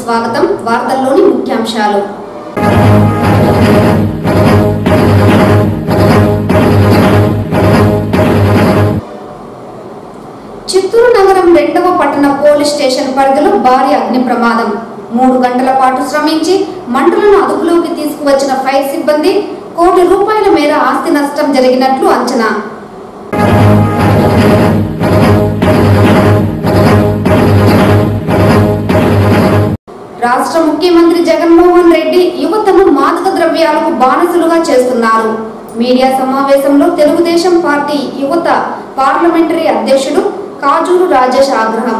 స్వాగతం వార్తల్లోని ముఖ్యాంశాలు చిత్తూరు నగరం రెండవ పట్టణ పోలీస్ స్టేషన్ పరిధిలో భారీ అగ్ని ప్రమాదం మూడు గంటల పాటు శ్రమించి మంటలను అదుపులోకి తీసుకువచ్చిన ఫైర్ సిబ్బంది కోటి రూపాయల మేర ఆస్తి నష్టం జరిగినట్లు అంచనా రాష్ట్ర ముఖ్యమంత్రి జగన్మోహన్ రెడ్డి యువతను మాదక ద్రవ్యాలకు బానిసలుగా చేస్తున్నారు మీడియా సమావేశంలో తెలుగుదేశం పార్టీ యువత పార్లమెంటరీ అధ్యక్షుడు కాజూరు రాజేష్ ఆగ్రహం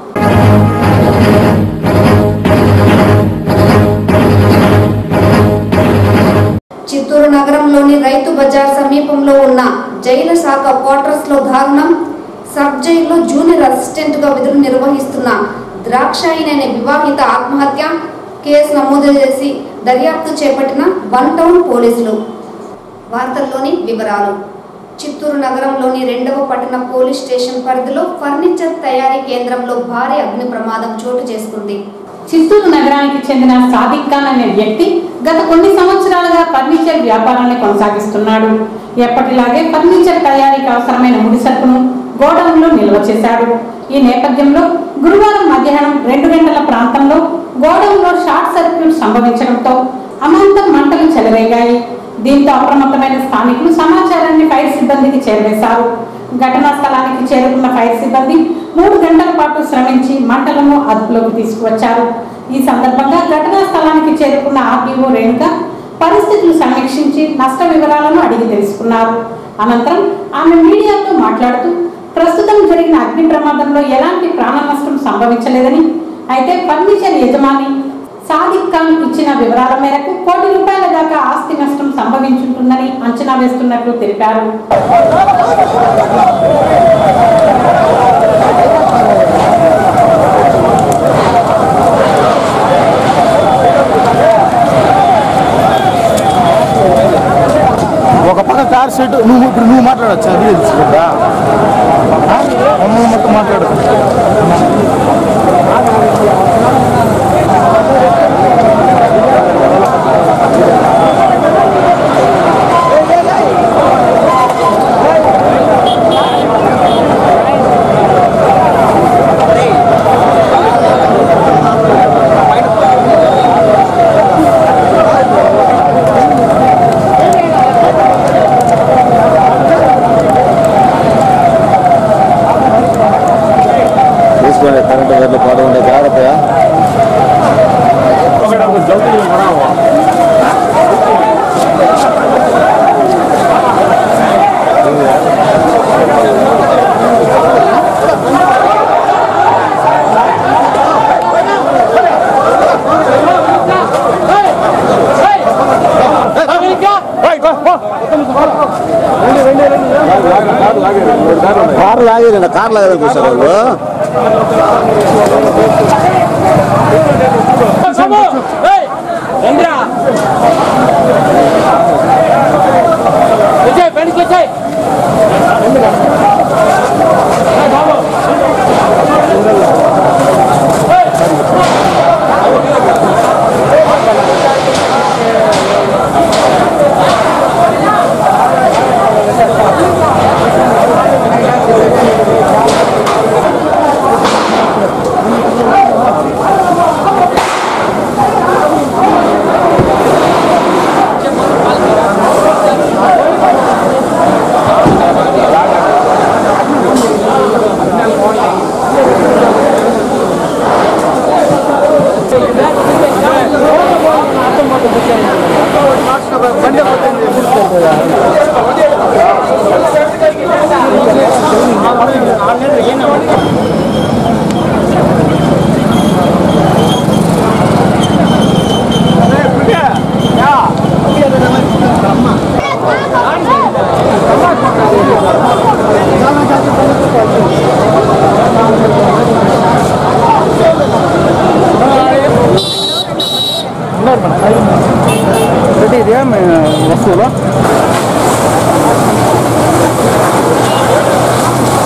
చిత్తూరు నగరంలోని రైతు బజార్ సమీపంలో ఉన్న జైల శాఖ క్వార్టర్స్ లో దారుణం సబ్ జైల్లో జూనియర్ అసిస్టెంట్ గా విధులు నిర్వహిస్తున్న ద్రాక్షాయిని అనే వివాహిత ఆత్మహత్య కేసు నమోదు చేసి దర్యాప్తు చేపట్టిన వన్ టౌన్ పోలీసులు వార్తల్లోని వివరాలు చిత్తూరు నగరంలోని రెండవ పట్టణ పోలీస్ స్టేషన్ పరిధిలో ఫర్నిచర్ తయారీ కేంద్రంలో భారీ అగ్ని ప్రమాదం చోటు చేసుకుంది చిత్తూరు నగరానికి చెందిన సాదిక్ ఖాన్ అనే వ్యక్తి గత కొన్ని సంవత్సరాలుగా ఫర్నిచర్ వ్యాపారాన్ని కొనసాగిస్తున్నాడు ఎప్పటిలాగే ఫర్నిచర్ తయారీకి అవసరమైన ముడిసరుకును గోడౌన్లో నిల్వ చేశాడు ఈ నేపథ్యంలో గురువారం మధ్యాహ్నం రెండు గంటల ప్రాంతంలో గోడౌన్లో షార్ట్ సర్క్యూట్ సంభవించడంతో అమాంతం మంటలు చెలరేగాయి దీంతో అప్రమత్తమైన స్థానికులు సమాచారాన్ని ఫైర్ సిబ్బందికి చేరవేశారు ఘటనా స్థలానికి చేరుకున్న ఫైర్ సిబ్బంది మూడు గంటల పాటు శ్రమించి మంటలను అదుపులోకి తీసుకువచ్చారు ఈ సందర్భంగా ఘటనా స్థలానికి చేరుకున్న ఆర్డీఓ రేణుక పరిస్థితులు సమీక్షించి నష్ట వివరాలను అడిగి తెలుసుకున్నారు అనంతరం ఆమె మీడియాతో మాట్లాడుతూ ప్రస్తుతం జరిగిన అగ్ని ప్రమాదంలో ఎలాంటి ప్రాణ నష్టం సంభవించలేదని అయితే ఫర్నిచర్ యజమాని సాదిక్ ఖాన్ ఇచ్చిన వివరాల మేరకు కోటి రూపాయల దాకా ఆస్తి నష్టం సంభవించుంటుందని అంచనా వేస్తున్నట్లు తెలిపారు ఒక పక్క కార్ సీట్ నువ్వు ఇప్పుడు నువ్వు మాట్లాడచ్చు అది తెలుసు కదా ఆ? మమ్మల్ని మొత్తం మాట్లాడు తీసుకోండి కరెంట్ వైర్లు పాడుకుంటే జాగ్రత్తగా కారు లాగేదండి కారు లాగేదని చూసారు వాళ్ళు ప్రతి ఇదే వస్తువులు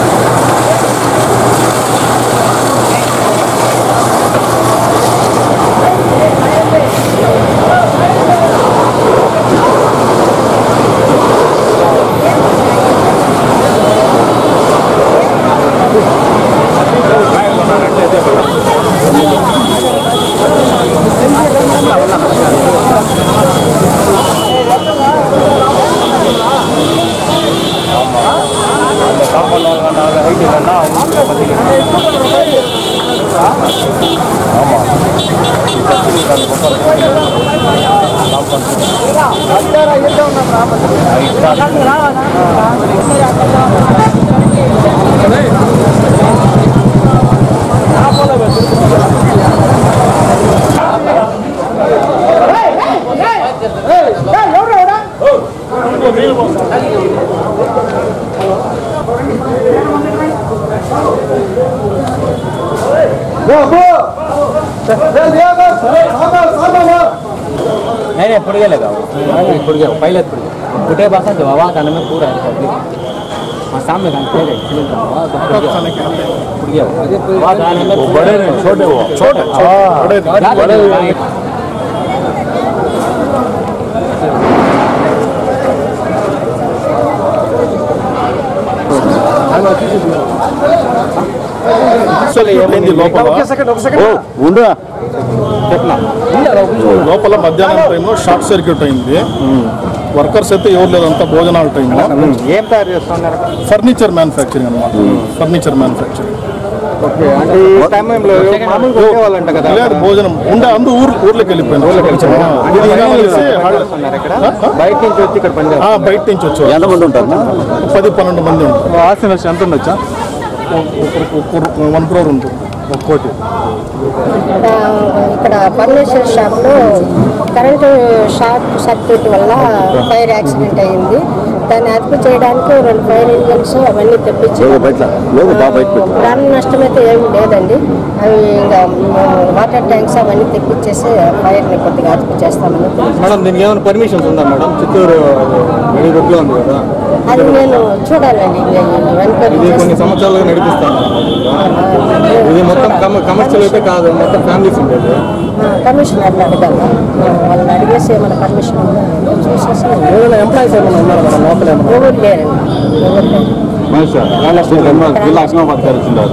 ఆ नहीं नहीं फुट गया लगा वो फुट गया पहले फुट गया फुटे बसा जो आवाज आने में पूरा है पब्लिक हाँ सामने काम खेल रहे फुट गया वो। आवाज आने में पूरा- बड़े नहीं छोटे वो छोटे बड़े ज्यादा बड़े नहीं, అసలు ఏమైంది లోపల ఓ ఉండురా లోపల మధ్యాహ్నం టైంలో షార్ట్ సర్క్యూట్ అయింది వర్కర్స్ అయితే ఎవరు లేదంతా భోజనాల టైంలో ఏం తయారు చేస్తున్నారు ఫర్నిచర్ మ్యానుఫ్యాక్చరింగ్ అనమాట ఫర్నిచర్ మ్యానుఫ్యాక్చరింగ్ అంటే ఈ టైంలో మామూలుగా ఉండేవాళ్ళంట కదా లేదు భోజనం ఉండే అందు ఊరు ఊర్లోకి వెళ్ళిపోయింది ఆ, ఇది వినాలనేసి చేస్తున్నారు ఇక్కడ బయట నుంచి వచ్చి ఇక్కడ పని ఆ, బయట నుంచి వచ్చారు ఎంతమంది ఉంటారు పది పన్నెండు మంది ఉంటారు ఆస్తి నష్టం ఎంత ఉండొచ్చా వన్ క్రోర్ ఉంటుంది ఒక కోటి ఆ, ఇక్కడ ఫర్నిచర్ షాప్లో కరెంటు షార్ట్ సర్క్యూట్ వల్ల ఫైర్ యాక్సిడెంట్ అయింది దాన్ని అదుపు చేయడానికి రెండు ఫైర్ ఇంజన్స్ అవన్నీ తెప్పించి లోగో బయట లోగో బాగా బయట పెట్టు ప్రాణ నష్టం అయితే ఏమి లేదండి అవి ఇంకా వాటర్ ట్యాంక్స్ అవన్నీ తెప్పించేసి ఫైర్ని కొద్దిగా అదుపు చేస్తామని తెలుసు. మేడం దీనికి ఏమైనా పర్మిషన్స్ ఉందా మేడం చిత్తూరు వెరీ రోడ్లో ఉంది కదా అది నేను చూడాలండి ఇంకా వెనక ఇది కొన్ని సంవత్సరాలుగా నడిపిస్తాను ఇది మొత్తం కమ- కమర్షియల్ అయితే కాదు మొత్తం ఫ్యామిలీస్ ఉండేది కమిషనర్ని అడగాలి వాళ్ళని అడిగేసి ఏమైనా పర్మిషన్ ఉందా లేదో చూసేసి ఎంప్లాయీస్ ఏమైనా ఉన్నారు మేడం లోపల ఎవరు లేరండి ఎవరు లేరు జిల్లా అస్మాబాద్ గారు వచ్చిండారు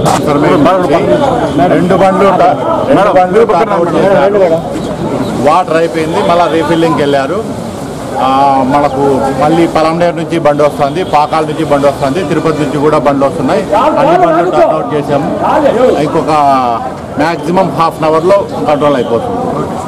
రెండు బండ్లు ట- రెండు బండ్లు టర్న్అవుట్ చేశారు. వాటర్ అయిపోయింది మళ్ళీ రీఫిల్లింగ్కి వెళ్ళారు ఆ, మనకు మళ్ళీ పలంనేరు నుంచి బండి వస్తుంది పాకాల నుంచి బండి వస్తుంది తిరుపతి నుంచి కూడా బండ్లు వస్తున్నాయి అన్ని బండ్లు టర్న్అవుట్ చేసాము ఇంకొక మ్యాక్సిమం హాఫ్ అన్ అవర్లో కంట్రోల్ అయిపోతుంది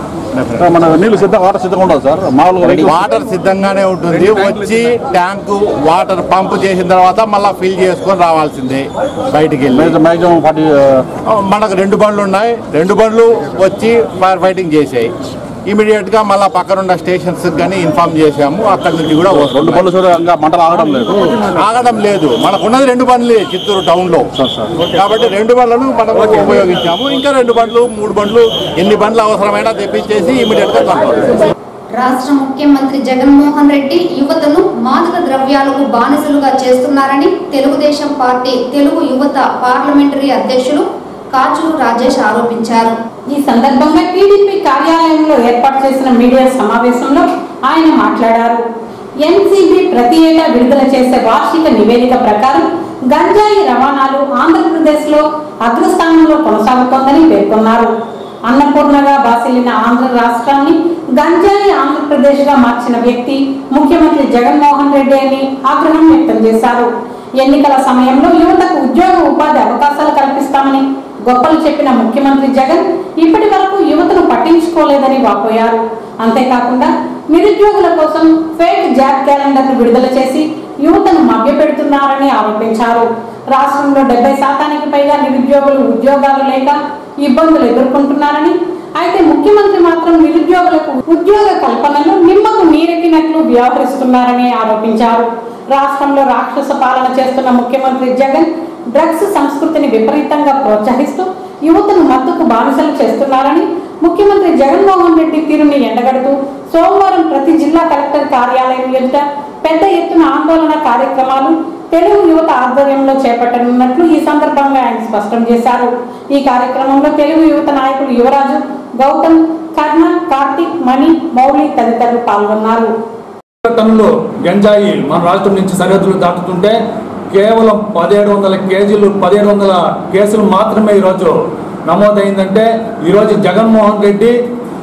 మన నీళ్ళు సిద్ధం వాటర్ సిద్ధంగా ఉండదు సార్ మామూలుగా వాటర్ సిద్ధంగానే ఉంటుంది వచ్చి ట్యాంకు వాటర్ పంప్ చేసిన తర్వాత మళ్ళీ ఫిల్ చేసుకొని రావాల్సిందే బయటికి వెళ్ళి మ్యాక్సిమం ఫార్టీ మనకు రెండు బండ్లు ఉన్నాయి రెండు బండ్లు వచ్చి ఫైర్ ఫైటింగ్ చేసాయి ఇమీడియట్ గా మళ్ళీ పక్కనున్న స్టేషన్స్ కానీ ఇన్ఫార్మ్ చేశాము అక్కడి నుంచి కూడా రెండు వస్తున్నాయి. పళ్ళు చూడ ఇంకా మంటలు ఆగడం లేదు ఆగడం లేదు మనకున్నది రెండు బండ్లే చిత్తూరు టౌన్ లో కాబట్టి రెండు బండ్లను మనం ఉపయోగించాము ఇంకా రెండు బండ్లు మూడు బండ్లు ఎన్ని బండ్లు అవసరమైనా తెప్పించేసి ఇమీడియట్ గా కంట్రోల్ రాష్ట్ర ముఖ్యమంత్రి జగన్మోహన్ రెడ్డి యువతను మాదక ద్రవ్యాలకు బానిసలుగా చేస్తున్నారని తెలుగుదేశం పార్టీ తెలుగు యువత పార్లమెంటరీ అధ్యక్షులు కాచూరు రాజేష్ ఆరోపించారు ఈ సందర్భంగా టీడీపీ కార్యాలయంలో ఏర్పాటు చేసిన మీడియా సమావేశంలో ఆయన మాట్లాడారు ఎన్సీబీ ప్రతి ఏటా విడుదల చేసే వార్షిక నివేదిక ప్రకారం గంజాయి రవాణాలు ఆంధ్రప్రదేశ్లో అగ్రస్థానంలో కొనసాగుతోందని పేర్కొన్నారు అన్నపూర్ణగా బాసిల్లిన ఆంధ్ర రాష్ట్రాన్ని గంజాయి ఆంధ్రప్రదేశ్గా మార్చిన వ్యక్తి ముఖ్యమంత్రి జగన్మోహన్ రెడ్డి అని ఆగ్రహం వ్యక్తం చేశారు ఎన్నికల సమయంలో యువతకు ఉద్యోగ ఉపాధి అవకాశాలు కల్పిస్తామని గొప్పలు చెప్పిన ముఖ్యమంత్రి జగన్ ఇప్పటి వరకు యువతను పట్టించుకోలేదని వాపోయారు అంతేకాకుండా నిరుద్యోగుల కోసం ఫేక్ జాబ్ క్యాలెండర్ను విడుదల చేసి యువతను మభ్యపెడుతున్నారని ఆరోపించారు రాష్ట్రంలో డెబ్బై శాతానికి పైగా నిరుద్యోగులు ఉద్యోగాలు లేక ఇబ్బందులు ఎదుర్కొంటున్నారని అయితే ముఖ్యమంత్రి మాత్రం నిరుద్యోగులకు ఉద్యోగ కల్పనలో నిమ్మకు నీరెక్కినట్లు వ్యవహరిస్తున్నారని ఆరోపించారు రాష్ట్రంలో రాక్షస పాలన చేస్తున్న ముఖ్యమంత్రి జగన్ డ్రగ్స్ సంస్కృతిని విపరీతంగా ప్రోత్సహిస్తూ యువతను మత్తుకు బానిసలు చేస్తున్నారని ముఖ్యమంత్రి జగన్మోహన్ రెడ్డి తీరుని ఎండగడుతూ సోమవారం ప్రతి జిల్లా కలెక్టర్ కార్యాలయం ఎదుట పెద్ద ఎత్తున ఆందోళన కార్యక్రమాలు తెలుగు యువత ఆధ్వర్యంలో చేపట్టనున్నట్లు ఈ సందర్భంగా ఆయన స్పష్టం చేశారు ఈ కార్యక్రమంలో తెలుగు యువత నాయకులు యువరాజు గౌతమ్ కర్ణ కార్తిక్ మణి మౌలి తదితరులు పాల్గొన్నారు టన్నులు గంజాయి మన రాష్ట్రం నుంచి సరిహద్దులు దాటుతుంటే కేవలం పదిహేడు వందల కేజీలు పదిహేడు వందల కేసులు మాత్రమే ఈరోజు నమోదైందంటే ఈరోజు జగన్మోహన్ రెడ్డి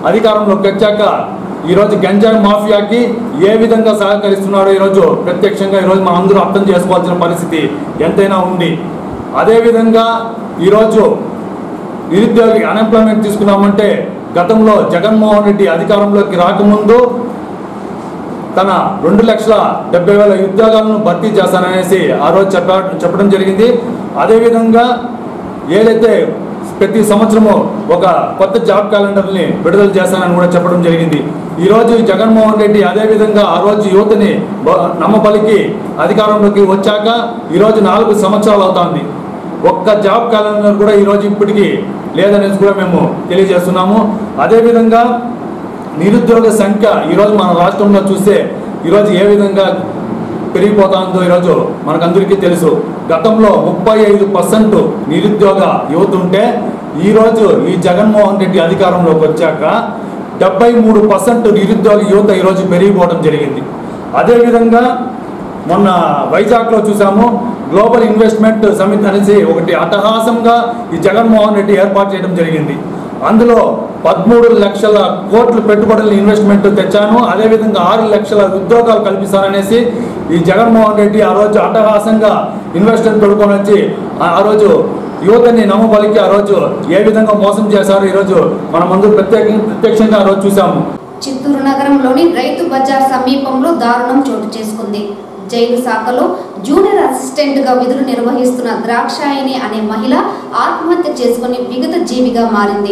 అధికారంలోకి వచ్చాక ఈరోజు గంజాయి మాఫియాకి ఏ విధంగా సహకరిస్తున్నాడో ఈరోజు ప్రత్యక్షంగా ఈరోజు మనం అందరూ అర్థం చేసుకోవాల్సిన పరిస్థితి ఎంతైనా ఉంది అదేవిధంగా ఈరోజు నిరుద్యోగి అన్ఎంప్లాయ్మెంట్ తీసుకున్నామంటే గతంలో జగన్మోహన్ రెడ్డి అధికారంలోకి రాకముందు తన రెండు లక్షల డెబ్బై వేల ఉద్యోగాలను భర్తీ చేస్తాననేసి ఆ రోజు చెప్ప చెప్పడం జరిగింది అదేవిధంగా ఏదైతే ప్రతి సంవత్సరము ఒక కొత్త జాబ్ క్యాలెండర్ని విడుదల చేస్తానని కూడా చెప్పడం జరిగింది ఈరోజు జగన్మోహన్ రెడ్డి అదేవిధంగా ఆ రోజు యువతని బ- నమ్మబలికి అధికారంలోకి వచ్చాక ఈరోజు నాలుగు సంవత్సరాలు అవుతోంది ఒక్క జాబ్ క్యాలెండర్ కూడా ఈరోజు ఇప్పటికీ లేదనేసి కూడా మేము తెలియజేస్తున్నాము అదేవిధంగా నిరుద్యోగ సంఖ్య ఈరోజు మన రాష్ట్రంలో చూస్తే ఈరోజు ఏ విధంగా పెరిగిపోతుందో ఈరోజు మనకందరికీ తెలుసు గతంలో ముప్పై ఐదు పర్సెంట్ నిరుద్యోగ యువత ఉంటే ఈరోజు ఈ జగన్మోహన్ రెడ్డి అధికారంలోకి వచ్చాక డెబ్బై మూడు పర్సెంట్ నిరుద్యోగ యువత ఈరోజు పెరిగిపోవడం జరిగింది అదేవిధంగా మొన్న వైజాగ్లో చూసాము గ్లోబల్ ఇన్వెస్ట్మెంట్ సమిట్ అనేసి ఒకటి అట్టహాసంగా ఈ జగన్మోహన్ రెడ్డి ఏర్పాటు చేయడం జరిగింది అందులో పదమూడు లక్షల కోట్ల పెట్టుబడుల ఇన్వెస్ట్మెంట్ తెచ్చాను అదేవిధంగా ఆరు లక్షల ఉద్యోగాలు కల్పిస్తాననేసి ఈ జగన్మోహన్ రెడ్డి ఆ రోజు అట్టహాసంగా ఇన్వెస్టర్ తొడుకొని వచ్చి ఆ ఆ రోజు యువతని నమ్మబలికి ఆ రోజు ఏ విధంగా మోసం చేశారో ఈరోజు మనం అందరూ ప్రత్యేక ప్రత్యక్షంగా ఆ రోజు చూసాము చిత్తూరు నగరంలోని రైతు బజార్ సమీపంలో దారుణం చోటు చేసుకుంది జైలు శాఖలో జూనియర్ అసిస్టెంట్ గా విధులు నిర్వహిస్తున్న ద్రాక్షాయిని అనే మహిళ ఆత్మహత్య చేసుకుని విగత జీవిగా మారింది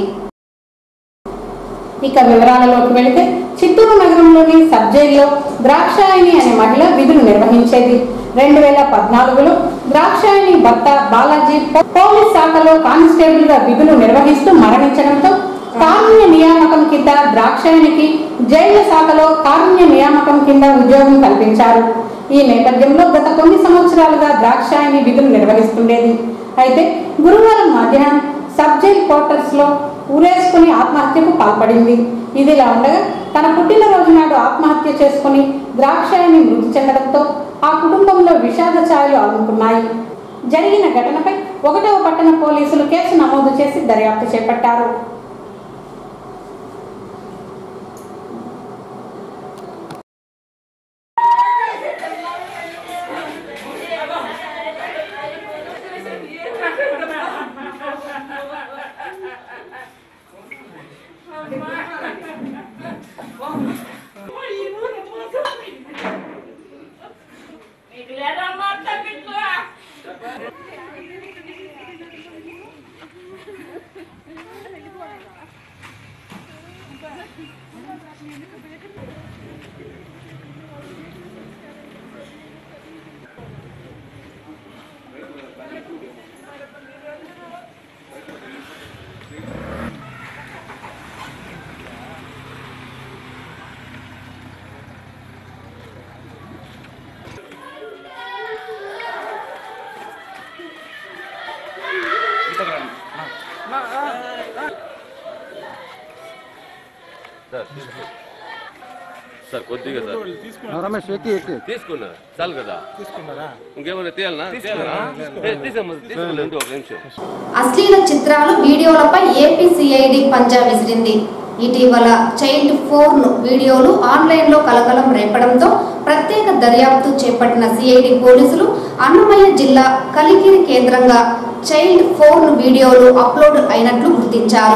ఇక వివరాలలోకి వెళితే చిత్తూరు నగరంలోని సబ్ జైల్లో ద్రాక్షాయణి అనే మహిళ విధులు నిర్వహించేది రెండు వేల పద్నాలుగులో ద్రాక్షాయణి భర్త బాలాజీ పో- పోలీస్ శాఖలో కానిస్టేబుల్ గా విధులు నిర్వహిస్తూ మరణించడంతో కారుణ్య నియామకం కింద ద్రాక్షాయణికి జైళ్ల శాఖలో కారుణ్య నియామకం కింద ఉద్యోగం కల్పించారు ఈ నేపథ్యంలో గత కొన్ని సంవత్సరాలుగా ద్రాక్షాయణి విధులు నిర్వహిస్తుండేది అయితే గురువారం మధ్యాహ్నం సబ్ జైల్ క్వార్టర్స్ లో ఊరేసుకుని ఆత్మహత్యకు పాల్పడింది ఇదిలా ఉండగా తన పుట్టినరోజు నాడు ఆత్మహత్య చేసుకుని ద్రాక్షాయణి మృతి చెందడంతో ఆ కుటుంబంలో విషాద ఛాయలు అలుముకున్నాయి జరిగిన ఘటనపై ఒకటవ పట్టణ పోలీసులు కేసు నమోదు చేసి దర్యాప్తు చేపట్టారు సార్ కొద్దిగా సార్ రమేష్ ఎక్కి ఎక్కి తీసుకున్నా చాలు కదా తీసుకున్నారా ఇంకేమైనా తీయాలనా తీయాలనా తీసాము తీసుకోలేదు ఒక నిమిషం అశ్లీల చిత్రాలు వీడియోలపై ఏపీ సిఐడి పంజా విసిరింది ఇటీవల చైల్డ్ ఫోర్న్ వీడియోలు ఆన్లైన్లో కలకలం రేపడంతో ప్రత్యేక దర్యాప్తు చేపట్టిన సిఐడి పోలీసులు అన్నమయ్య జిల్లా కలికిరి కేంద్రంగా చైల్డ్ ఫోర్న్ వీడియోలు అప్లోడ్ అయినట్లు గుర్తించారు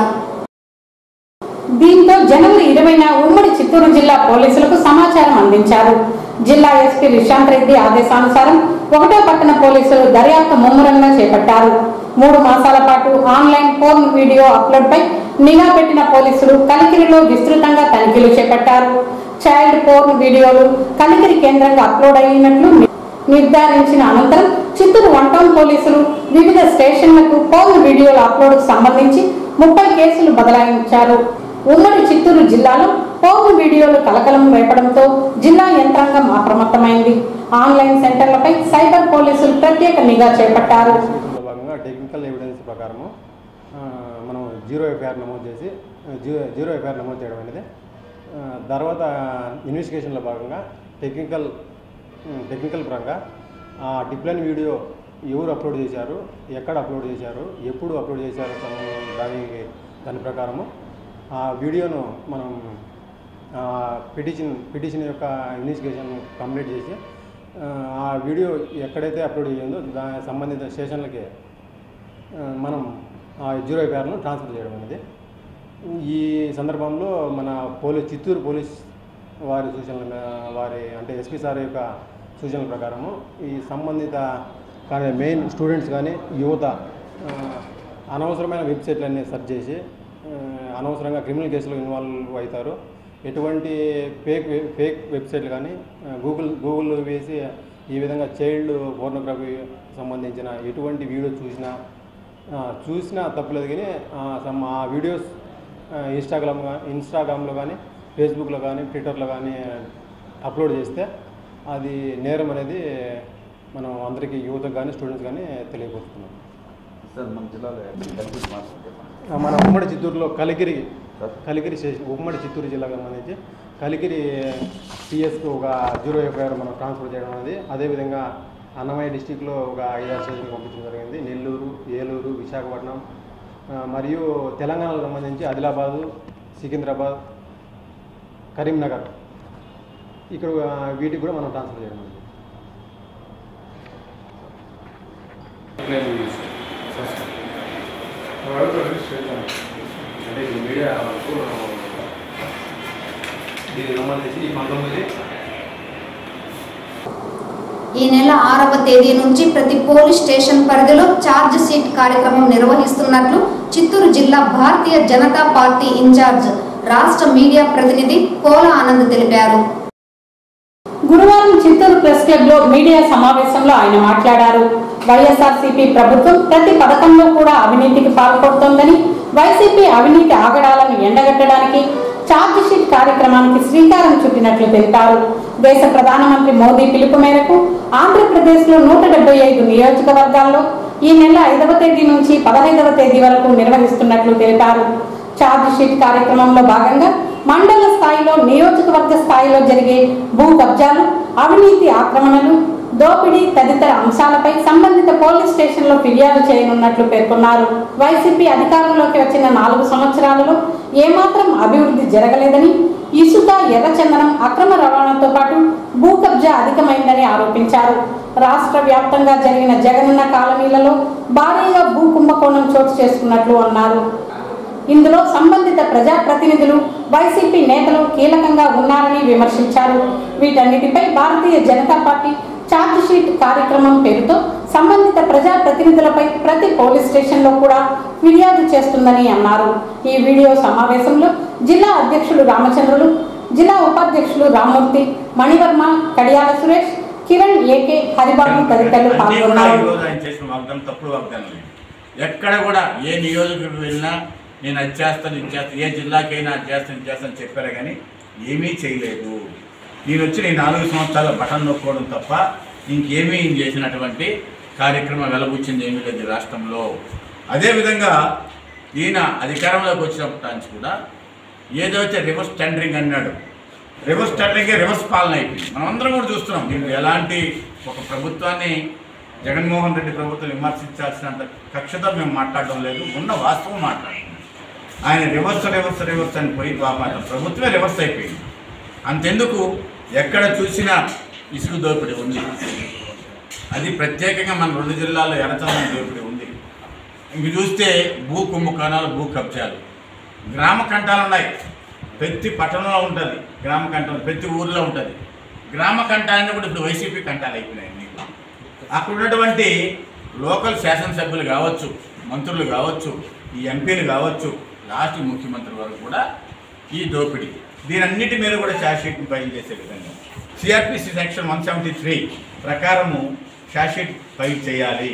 దీంతో జనవరి ఇరవైన ఉమ్మడి చిత్తూరు జిల్లా పోలీసులకు సమాచారం అందించారు జిల్లా ఎస్పీ విశాంత్ రెడ్డి ఆదేశానుసారం ఒకటో పట్టణ పోలీసులు దర్యాప్తు ముమ్మరంగా చేపట్టారు మూడు మాసాల పాటు ఆన్లైన్ ఫోన్ వీడియో అప్లోడ్ పై నిఘా పెట్టిన పోలీసులు కలికిరిలో విస్తృతంగా తనిఖీలు చేపట్టారు చైల్డ్ పోర్న్ వీడియోలు కలికిరి కేంద్రంగా అప్లోడ్ అయినట్లు ని- నిర్ధారించిన అనంతరం చిత్తూరు వన్ టౌన్ పోలీసులు వివిధ స్టేషన్లకు పోర్న్ వీడియోల అప్లోడ్కు సంబంధించి ముప్పై కేసులు బదలాయించారు ఉమ్మడి చిత్తూరు జిల్లాలో పోర్న్ వీడియోలు కలకలం రేపడంతో జిల్లా యంత్రాంగం అప్రమత్తమైంది ఆన్లైన్ సెంటర్లపై సైబర్ పోలీసులు ప్రత్యేక నిఘా చేపట్టారు లో భాగంగా టెక్నికల్ ఎవిడెన్స్ ప్రకారము ఆ, మనం జీరో ఎఫ్ఐఆర్ నమోదు చేసి ఆ, జీరో జీరో ఎఫ్ఐఆర్ నమోదు చేయడం అనేది ఆ, తర్వాత ఇన్వెస్టిగేషన్లో భాగంగా టెక్నికల్ ఉమ్, టెక్నికల్ పరంగా ఆ డిప్లైన్ వీడియో ఎవరు అప్లోడ్ చేశారు ఎక్కడ అప్లోడ్ చేశారు ఎప్పుడు అప్లోడ్ చేశారు తమ దానికి దాని ప్రకారము ఆ వీడియోను మనం ఆ, పిటిషన్ పిటిషన్ యొక్క ఇన్వెస్టిగేషన్ కంప్లీట్ చేసి ఆ, ఆ వీడియో ఎక్కడైతే అప్లోడ్ అయ్యిందో దాని సంబంధిత స్టేషన్లకి ఆ, మనం ఆ జీరో ఎఫ్ఐఆర్ను ట్రాన్స్ఫర్ చేయడం అనేది ఈ సందర్భంలో మన పోలీస్ చిత్తూరు పోలీస్ వారి సూచనల మే- వారి అంటే ఎస్పీ సార్ యొక్క సూచనల ప్రకారము ఈ సంబంధిత కానీ మెయిన్ స్టూడెంట్స్ కానీ యువత ఆ, అనవసరమైన వెబ్సైట్లన్నీ సెర్చ్ చేసి ఆ, అనవసరంగా క్రిమినల్ కేసులో ఇన్వాల్వ్ అవుతారు ఎటువంటి ఫేక్ వె- ఫేక్ వెబ్సైట్లు కానీ ఆ, గూగుల్ గూగుల్ వేసి ఈ విధంగా చైల్డ్ పోర్నోగ్రఫీ సంబంధించిన ఎటువంటి వీడియో చూసినా ఆ, చూసినా తప్పులేదు కానీ ఆ, సమ్ ఆ వీడియోస్ ఆ, ఇన్స్టాగ్రామ్ గా- ఇన్స్టాగ్రామ్లో కానీ ఫేస్బుక్లో కానీ ట్విట్టర్లో కానీ అప్లోడ్ చేస్తే అది నేరం అనేది మనం అందరికీ యువతకు కానీ స్టూడెంట్స్ కానీ తెలియపరుస్తున్నాం సార్ మన జిల్లాలో ఆ, మన ఉమ్మడి చిత్తూరులో కలిగిరి కలిగిరి స్టేషన్ ఉమ్మడి చిత్తూరు జిల్లాకు సంబంధించి కలిగిరి పిఎస్కు ఒక జీరో ఎఫ్ఐఆర్ మనం ట్రాన్స్ఫర్ చేయడం అనేది అదేవిధంగా అన్నమయ్య డిస్టిక్లో ఒక ఐదారు స్టేషన్కి పంపించడం జరిగింది నెల్లూరు ఏలూరు విశాఖపట్నం ఆ, మరియు తెలంగాణకు సంబంధించి ఆదిలాబాదు సికింద్రాబాద్ కరీంనగర్ ఇక్కడ ఆ, వీటికి కూడా మనం ట్రాన్స్ఫర్ చేయడం అనేది అంటే ఇది మీడియా వరకు దీనికి సంబంధించి ఈ పంతొమ్మిది ఈ నెల ఆరవ తేదీ నుంచి ప్రతి పోలీస్ స్టేషన్ పరిధిలో ఛార్జ్ షీట్ కార్యక్రమం నిర్వహిస్తున్నట్లు చిత్తూరు జిల్లా భారతీయ జనతా పార్టీ ఇన్ఛార్జ్ రాష్ట్ర మీడియా ప్రతినిధి కోల ఆనంద్ తెలిపారు గురువారం చిత్తూరు ప్రెస్ క్లబ్ లో మీడియా సమావేశంలో ఆయన మాట్లాడారు వైఎస్ఆర్సీపీ ప్రభుత్వం ప్రతి పథకంలో కూడా అవినీతికి పాల్పడుతోందని వైసీపీ అవినీతి ఆగడాలను ఎండగట్టడానికి ఛార్జ్ షీట్ కార్యక్రమానికి శ్రీకారం చుట్టినట్లు తెలిపారు దేశ ప్రధానమంత్రి మోదీ పిలుపు మేరకు ఆంధ్రప్రదేశ్ లో నూట డెబ్బై ఐదు నియోజకవర్గాల్లో ఈ నెల ఐదవ తేదీ నుంచి పదహైదవ తేదీ వరకు నిర్వహిస్తున్నట్లు తెలిపారు ఛార్జ్ షీట్ కార్యక్రమంలో భాగంగా మండల స్థాయిలో నియోజకవర్గ స్థాయిలో జరిగే భూ కబ్జాలు అవినీతి ఆక్రమణలు దోపిడీ తదితర అంశాలపై సంబంధిత పోలీస్ స్టేషన్లో ఫిర్యాదు చేయనున్నట్లు పేర్కొన్నారు వైసీపీ అధికారంలోకి వచ్చిన నాలుగు సంవత్సరాలలో ఏమాత్రం అభివృద్ధి జరగలేదని ఇసుక ఎర్రచందనం అక్రమ రవాణాతో పాటు భూ కబ్జా అధికమైందని ఆరోపించారు రాష్ట్ర వ్యాప్తంగా జరిగిన జగనన్న కాలనీలలో భారీగా భూ కుంభకోణం చోటు చేసుకున్నట్లు అన్నారు ఇందులో సంబంధిత ప్రజాప్రతినిధులు వైసీపీ నేతలు కీలకంగా ఉన్నారని విమర్శించారు వీటన్నిటిపై భారతీయ జనతా పార్టీ ఛార్జ్ షీట్ కార్యక్రమం పేరుతో సంబంధిత ప్రజాప్రతినిధులపై ప్రతి పోలీస్ స్టేషన్లో కూడా ఫిర్యాదు చేస్తుందని అన్నారు ఈ వీడియో సమావేశంలో జిల్లా అధ్యక్షులు రామచంద్రులు జిల్లా ఉపాధ్యక్షులు రామ్మూర్తి మణివర్మ కడియాల సురేష్ కిరణ్ ఏకే హరిబాబు తదితరులు అన్నీ కూడా పాల్గొన్నారు ఈరోజు ఆయన చేసిన వాగ్దానం తప్పుడు వాగ్దానం ఎక్కడ కూడా ఏ నియోజకవర్గం వెళ్ళినా నేను అది చేస్తాను ఇది చేస్తాను ఏ జిల్లాకైనా అది చేస్తాను ఇది చేస్తాను అని చెప్పారు కానీ ఏమీ చేయలేదు నేను వచ్చి నేను నాలుగు సంవత్సరాల బటన్ నొక్కోవడం తప్ప ఇంకేమీ ఈయన చేసినటువంటి కార్యక్రమం వెలబుచ్చింది ఏమీ లేదు ఈ రాష్ట్రంలో అదేవిధంగా ఈయన అధికారంలోకి వచ్చినప్పటి నుంచి కూడా ఏదైతే రివర్స్ టెండరింగ్ అన్నాడు రివర్స్ టెండరింగ్ రివర్స్ పాలన అయిపోయింది మనం అందరం కూడా చూస్తున్నాం దీంట్లో ఎలాంటి ఒక ప్రభుత్వాన్ని జగన్మోహన్ రెడ్డి ప్రభుత్వం విమర్శించాల్సినంత కక్షతో మేము మాట్లాడడం లేదు ఉన్న వాస్తవం మాట్లాడుతున్నాం ఆయన రివర్స్ రివర్స్ రివర్స్ అని పోయి పాపం అతని ప్రభుత్వమే రివర్స్ అయిపోయింది అంతెందుకు ఎక్కడ చూసినా ఇసుక దోపిడీ ఉంది అది ప్రత్యేకంగా మన రెండు జిల్లాల్లో ఎర్రచందనం దోపిడీ ఉంది ఇంక చూస్తే భూ కుంభకోణాలు భూ కబ్జాలు గ్రామ కంటాలు ఉన్నాయి ప్రతి పట్టణంలో ఉంటుంది గ్రామ కంఠం ప్రతి ఊర్లో ఉంటుంది గ్రామ కంఠాన్ని కూడా ఇప్పుడు వైసీపీ కంటాలు అయిపోయినాయి అన్నీ కూడా. అక్కడ ఉన్నటువంటి లోకల్ శాసనసభ్యులు కావచ్చు మంత్రులు కావచ్చు ఈ ఎంపీలు కావచ్చు లాస్ట్ ముఖ్యమంత్రి వరకు కూడా ఈ దోపిడీ దీనన్నిటి మీద కూడా ఛార్జ్షీట్ని ఫైల్ చేసే విధంగా CrPC section one seventy three ప్రకారము ఛార్జ్షీట్ ఫైల్ చేయాలి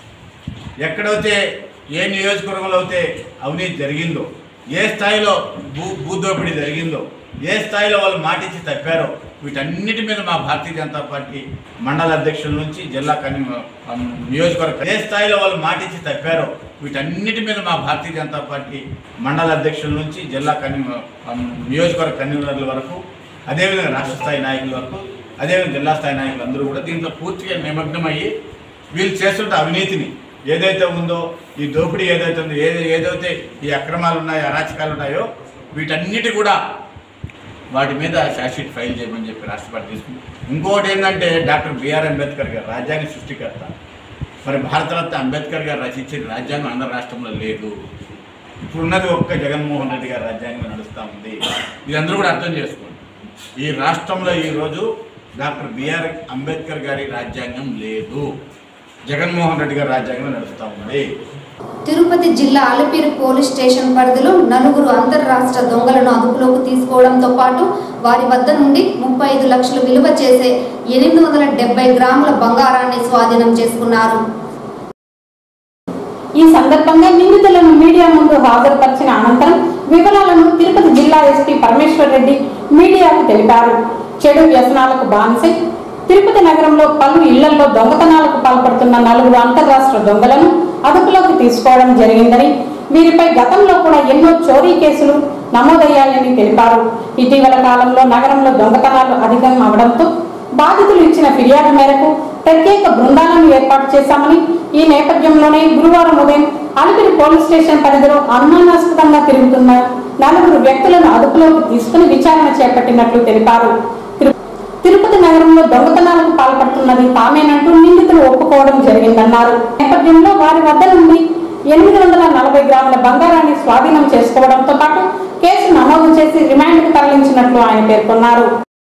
ఎక్కడైతే ఏ నియోజకవర్గంలో అయితే అవినీతి జరిగిందో ఏ స్థాయిలో భూ భూదోపిడీ జరిగిందో ఏ స్థాయిలో వాళ్ళు మాటిచ్చి తప్పారో వీటన్నిటి మీద మా భారతీయ జనతా పార్టీ మండల అధ్యక్షుల నుంచి జిల్లా కని నియోజకవర్గ ఏ స్థాయిలో వాళ్ళు మాటిచ్చి తప్పారో వీటన్నిటి మీద మా భారతీయ జనతా పార్టీ మండల అధ్యక్షుల నుంచి జిల్లా కని నియోజకవర్గ కన్వీనర్ల వరకు అదేవిధంగా రాష్ట్ర స్థాయి నాయకుల వరకు అదేవిధంగా జిల్లా స్థాయి నాయకులు అందరూ కూడా దీంట్లో పూర్తిగా నిమగ్నమయ్యి వీళ్ళు చేస్తుంటే అవినీతిని ఏదైతే ఉందో ఈ దోపిడీ ఏదైతే ఉందో ఏది ఏదైతే ఈ అక్రమాలు ఉన్నాయో అరాచకాలు ఉన్నాయో వీటన్నిటి కూడా వాటి మీద షార్ట్షీట్ ఫైల్ చేయమని చెప్పి రాష్ట్రపతి తీసుకుంది ఇంకోటి ఏంటంటే డాక్టర్ బిఆర్ అంబేద్కర్ గారు రాజ్యాంగ సృష్టికర్త మరి భారతరత్న అంబేద్కర్ గారు రచించిన రాజ్యాంగం ఆంధ్ర రాష్ట్రంలో లేదు ఇప్పుడున్నది ఒక్క జగన్మోహన్ రెడ్డి గారి రాజ్యాంగం నడుస్తూ ఉంది మీరందరూ కూడా అర్థం చేసుకోండి ఈ రాష్ట్రంలో ఈరోజు డాక్టర్ బిఆర్ అంబేద్కర్ గారి రాజ్యాంగం లేదు జగన్మోహన్ రెడ్డి గారి రాజ్యాంగం నడుస్తూ ఉంది తిరుపతి జిల్లా అలిపిరి పోలీస్ స్టేషన్ పరిధిలో నలుగురు అంతర్రాష్ట్ర దొంగలను అదుపులోకి తీసుకోవడంతో పాటు వారి వద్ద నుండి ముప్పై ఐదు లక్షలు విలువ చేసే ఎనిమిది వందల డెబ్బై గ్రాముల బంగారాన్ని స్వాధీనం చేసుకున్నారు ఈ సందర్భంగా నిందితులను మీడియా ముందు హాజరుపరిచిన అనంతరం వివరాలను తిరుపతి జిల్లా ఎస్పీ పరమేశ్వర్ రెడ్డి మీడియాకు తెలిపారు చెడు వ్యసనాలకు బానిసై తిరుపతి నగరంలో పలు ఇళ్లలో దొంగతనాలకు పాల్పడుతున్న నలుగురు అంతర్రాష్ట్ర దొంగలను అదుపులోకి తీసుకోవడం జరిగిందని వీరిపై గతంలో కూడా ఎన్నో చోరీ కేసులు నమోదయ్యాయని తెలిపారు ఇటీవల కాలంలో నగరంలో దొంగతనాలు అధికం అవడంతో బాధితులు ఇచ్చిన ఫిర్యాదు మేరకు ప్రత్యేక బృందాలను ఏర్పాటు చేశామని ఈ నేపథ్యంలోనే గురువారం ఉదయం అలిపిరి పోలీస్ స్టేషన్ పరిధిలో అనుమానాస్పదంగా తిరుగుతున్న నలుగురు వ్యక్తులను అదుపులోకి తీసుకుని విచారణ చేపట్టినట్లు తెలిపారు తిరు- తిరుపతి నగరంలో దొంగతనాలకు పాల్పడుతున్నది తామేనంటూ నిందితులు ఒప్పుకోవడం జరిగిందన్నారు నేపథ్యంలో వారి వద్ద నుండి ఎనిమిది వందల నలభై గ్రాముల బంగారాన్ని స్వాధీనం చేసుకోవడంతో పాటు కేసు నమోదు చేసి రిమాండ్కు తరలించినట్లు ఆయన పేర్కొన్నారు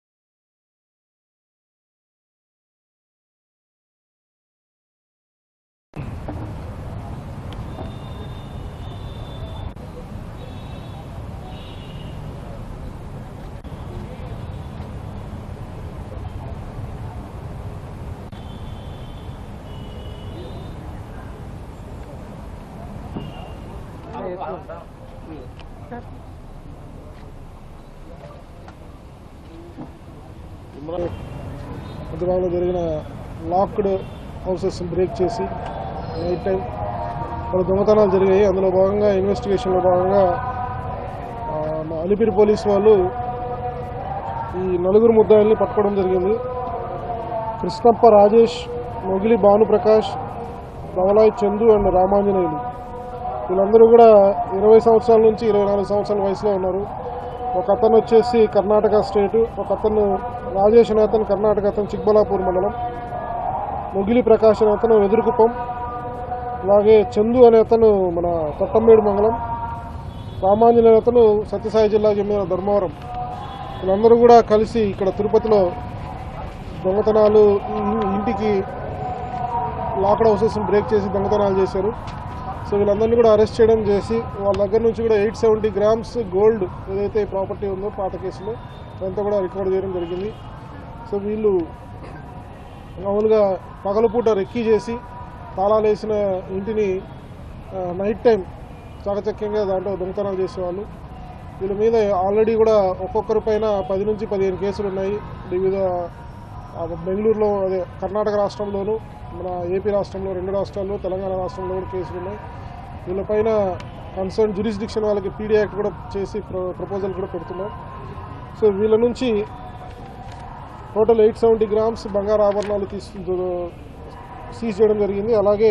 హైదరాబాద్లో జరిగిన లాక్డ్ హౌసెస్ బ్రేక్ చేసి నైట్ టైం పలు దొంగతనాలు జరిగాయి అందులో భాగంగా ఇన్వెస్టిగేషన్లో భాగంగా ఆ, మా అలిపిరి పోలీస్ వాళ్ళు ఈ నలుగురు ముద్దాయిల్ని పట్టుకోవడం జరిగింది కృష్ణప్ప రాజేష్ మొగిలి భానుప్రకాష్ ధవలాయ్ చందు అండ్ రామాంజనేయులు వీళ్ళందరూ కూడా ఇరవై సంవత్సరాల నుంచి ఇరవై నాలుగు సంవత్సరాల వయసులో ఉన్నారు ఒక అతను వచ్చేసి కర్ణాటక స్టేటు ఒక అతను రాజేష్ అనే అతను కర్ణాటక అతను చిక్బలాపూర్ మండలం మొగిలి ప్రకాష్ అనే అతను వెదురుకుప్పం అలాగే చందు అనే అతను మన తొట్టంబేడు మండలం రామాంజనేయ అనే అతను సత్యసాయి జిల్లాకు చెందిన ధర్మవరం వీళ్ళందరూ కూడా కలిసి ఇక్కడ తిరుపతిలో దొంగతనాలు ఇ- ఇంటికి లాక్డ్ హౌసెస్ బ్రేక్ చేసి దొంగతనాలు చేశారు సో వీళ్ళందరినీ కూడా అరెస్ట్ చేయడం చేసి వాళ్ళ దగ్గర నుంచి కూడా ఎయిట్ సెవెంటీ గ్రామ్స్ గోల్డ్ ఏదైతే ప్రాపర్టీ ఉందో పాత కేసులో అదంతా కూడా రికవర్ చేయడం జరిగింది సో వీళ్ళు మామూలుగా పగలపూట రెక్కీ చేసి తాళాలు వేసిన ఇంటిని ఆ, నైట్ టైం చాకచక్యంగా దాంట్లో దొంగతనాలు చేసేవాళ్ళు వీళ్ళ మీద ఆల్రెడీ కూడా ఒక్కొక్కరి పైన పది నుంచి పదిహేను కేసులు ఉన్నాయి వివిధ ఆ, బెంగళూరులో అదే కర్ణాటక రాష్ట్రంలోను మన ఏపీ రాష్ట్రంలో రెండు రాష్ట్రాల్లో తెలంగాణ రాష్ట్రంలో కూడా కేసులు ఉన్నాయి వీళ్ళపైన కన్సర్న్ జ్యూరిస్డిక్షన్ వాళ్ళకి పీడీ యాక్ట్ కూడా చేసి ప్రో- ప్రపోజల్ కూడా పెడుతున్నాం సో వీళ్ళ నుంచి టోటల్ ఎయిట్ సెవెంటీ గ్రామ్స్ బంగారు ఆభరణాలు తీసు సీజ్ చేయడం జరిగింది అలాగే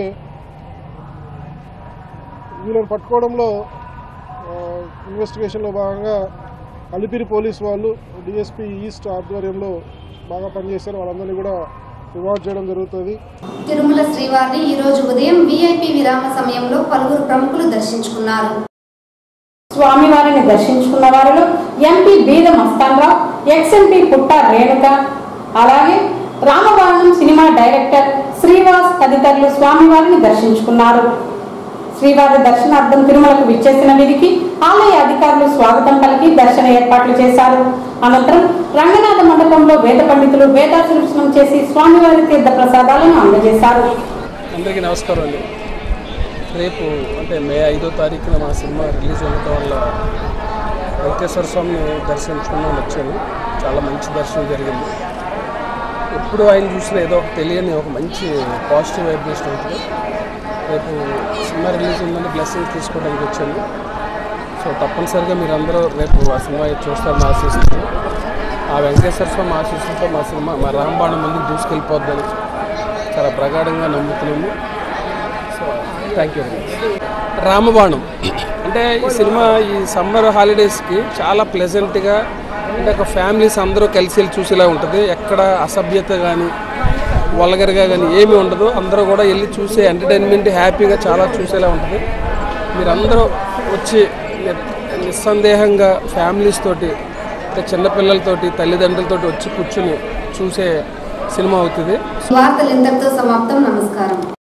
వీళ్ళని పట్టుకోవడంలో ఆ, ఇన్వెస్టిగేషన్లో భాగంగా అలిపిరి పోలీస్ వాళ్ళు డిఎస్పీ ఈస్ట్ ఆధ్వర్యంలో బాగా పనిచేశారు వాళ్ళందరినీ కూడా రివార్డ్ చేయడం జరుగుతుంది తిరుమల శ్రీవారిని ఈ రోజు ఉదయం విఐపి విరామ సమయంలో పలువురు ప్రముఖులు దర్శించుకున్నారు స్వామివారిని దర్శించుకున్న వారిలో ఎంపీ బీద మస్తాన్రావు ఎక్స్ఎంపీ పుట్ట రేణుక అలాగే రామబాణం సినిమా డైరెక్టర్ శ్రీవాస్ తదితరులు స్వామివారిని దర్శించుకున్నారు శ్రీవారి దర్శనార్థం తిరుమలకు విచ్చేసిన వీరికి ఆలయ అధికారులు స్వాగతం పలికి దర్శన ఏర్పాట్లు చేశారు అనంతరం రంగనాథ మండపంలో వేద పండితులు వేదాశీర్వచనం చేసి స్వామివారి తీర్థ ప్రసాదాలను అందజేశారు అందరికీ నమస్కారం అండి రేపు అంటే మే ఐదో తారీఖున మా సినిమా రిలీజ్ అవ్వడం వల్ల వెంకటేశ్వర స్వామిని దర్శించుకున్నాను వచ్చాను చాలా మంచి దర్శనం జరిగింది ఎప్పుడు ఆయన చూసిన ఏదో ఒక తెలియని ఒక మంచి పాజిటివ్ వైబ్రేషన్ ఉంటుంది రేపు సినిమా రిలీజ్ ఉందని బ్లెస్సింగ్ తీసుకోవడానికి వచ్చాను సో తప్పనిసరిగా మీరు అందరూ రేపు ఆ సినిమా చూస్తారని ఆశిస్తున్నాను ఆ వెంకటేశ్వర స్వామి ఆశీస్సులతో మా సినిమా మా రాంబాణం ముందుకు దూసుకెళ్ళిపోద్దని చాలా ప్రగాఢంగా నమ్ముతున్నాము so thank you very much Ramabanam అంటే ఈ సినిమా ఈ సమ్మర్ హాలిడేస్కి చాలా ప్లెజెంట్గా అంటే ఒక ఫ్యామిలీస్ అందరూ కలిసి వెళ్ళి చూసేలా ఉంటుంది ఎక్కడ అసభ్యత కానీ వల్గర్గా కానీ ఏమీ ఉండదు అందరూ కూడా వెళ్ళి చూసే ఎంటర్టైన్మెంట్ హ్యాపీగా చాలా చూసేలా ఉంటుంది మీరందరూ వచ్చి ని- నిస్సందేహంగా ఫ్యామిలీస్ తోటి అంటే చిన్నపిల్లలతోటి తల్లిదండ్రులతోటి వచ్చి కూర్చుని చూసే సినిమా అవుతుంది వార్తలు ఇంతటితో సమాప్తం నమస్కారం